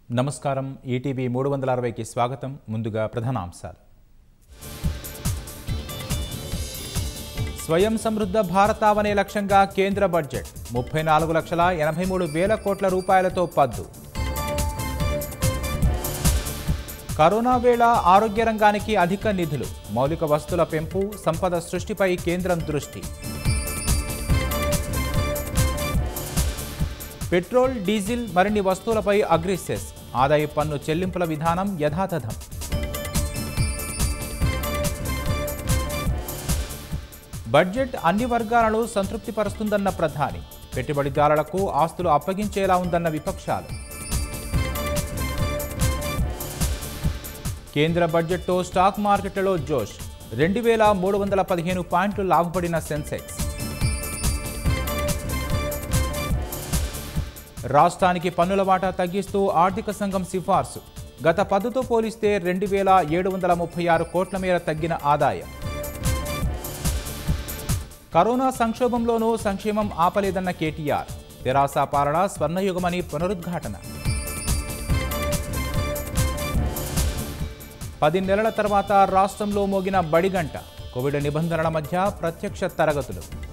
నమస్కారం ఈటీవీ మూడు వందల అరవైకి స్వాగతం ముందుగా ప్రధానాంశాలు స్వయం సమృద్ధ భారతావనే లక్ష్యంగా కేంద్ర బడ్జెట్ ముప్పై నాలుగు లక్షల ఎనభై మూడు వేల కోట్ల రూపాయలతో పద్దు కరోనా వేళ ఆరోగ్య రంగానికి అధిక నిధులు మౌలిక వస్తువుల పెంపు సంపద సృష్టిపై కేంద్రం దృష్టి పెట్రోల్ డీజిల్ మరిన్ని వస్తువులపై అగ్రిసెస్ ఆదాయ పన్ను చెల్లింపుల విధానం యథాతథం బడ్జెట్ అన్ని వర్గాలను సంతృప్తిపరుస్తుందన్న ప్రధాని పెట్టుబడిదారులకు ఆస్తులు అప్పగించేలా ఉందన్న విపక్షాలు కేంద్ర బడ్జెట్తో స్టాక్ మార్కెట్లలో జోష్ రెండు వేల మూడు వందల పదిహేను పాయింట్లు లాభపడిన సెన్సెక్స్ రాష్ట్రానికి పన్నుల వాటా తగ్గిస్తూ ఆర్థిక సంఘం సిఫార్సు గత పద్దుతో పోలిస్తే రెండు వేల ఏడు వందల ముప్పై ఆరు కోట్ల మేర తగ్గిన ఆదాయం కరోనా సంక్షోభంలోనూ సంక్షేమం ఆపలేదన్న కేటీఆర్ తెరాస పాలన స్వర్ణయుగమని పునరుద్ఘాటన పది నెలల తర్వాత రాష్ట్రంలో మోగిన బడిగంట కోవిడ్ నిబంధనల మధ్య ప్రత్యక్ష తరగతులు